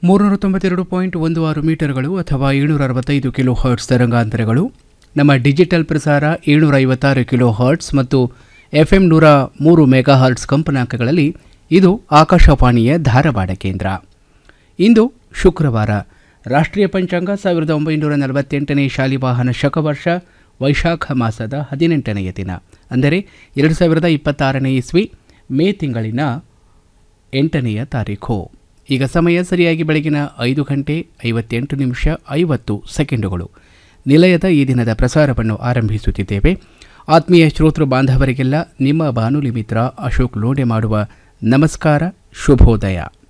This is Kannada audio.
ಮೂರುನೂರ ತೊಂಬತ್ತೆರಡು ಪಾಯಿಂಟ್ ಒಂದು ಆರು ಮೀಟರ್ಗಳು ಅಥವಾ ಏಳ್ನೂರ ಅರವತ್ತೈದು ಕಿಲೋ ಹರ್ಟ್ಸ್ ತರಂಗಾಂತರಗಳು ನಮ್ಮ ಡಿಜಿಟಲ್ ಪ್ರಸಾರ ಏಳ್ನೂರ ಐವತ್ತಾರು ಕಿಲೋ ಹರ್ಟ್ಸ್ ಮತ್ತು ಎಫ್ ಎಂ ನೂರ ಮೂರು ಮೆಗಾ ಹರ್ಟ್ಸ್ ಕಂಪನಾಂಕಗಳಲ್ಲಿ ಇದು ಆಕಾಶವಾಣಿಯ ಧಾರವಾಡ ಕೇಂದ್ರ ಇಂದು ಶುಕ್ರವಾರ ರಾಷ್ಟ್ರೀಯ ಪಂಚಾಂಗ ಸಾವಿರದ ಒಂಬೈನೂರ ನಲವತ್ತೆಂಟನೇ ಶಾಲಿವಾಹನ ಶಕವರ್ಷ ವೈಶಾಖ ಮಾಸದ ಹದಿನೆಂಟನೆಯ ದಿನ ಅಂದರೆ ಎರಡು ಸಾವಿರದ ಇಪ್ಪತ್ತಾರನೇ ಇಸ್ವಿ ಮೇ ತಿಂಗಳಿನ ಎಂಟನೆಯ ತಾರೀಖು ಈಗ ಸಮಯ ಸರಿಯಾಗಿ ಬೆಳಗಿನ ಐದು ಗಂಟೆ ಐವತ್ತೆಂಟು ನಿಮಿಷ ಐವತ್ತು ಸೆಕೆಂಡುಗಳು ನಿಲಯದ ಈ ದಿನದ ಪ್ರಸಾರವನ್ನು ಆರಂಭಿಸುತ್ತಿದ್ದೇವೆ ಆತ್ಮೀಯ ಶ್ರೋತೃ ಬಾಂಧವರಿಗೆಲ್ಲ ನಿಮ್ಮ ಬಾನುಲಿ ಮಿತ್ರ ಅಶೋಕ್ ಲೋಡೆ ಮಾಡುವ ನಮಸ್ಕಾರ ಶುಭೋದಯ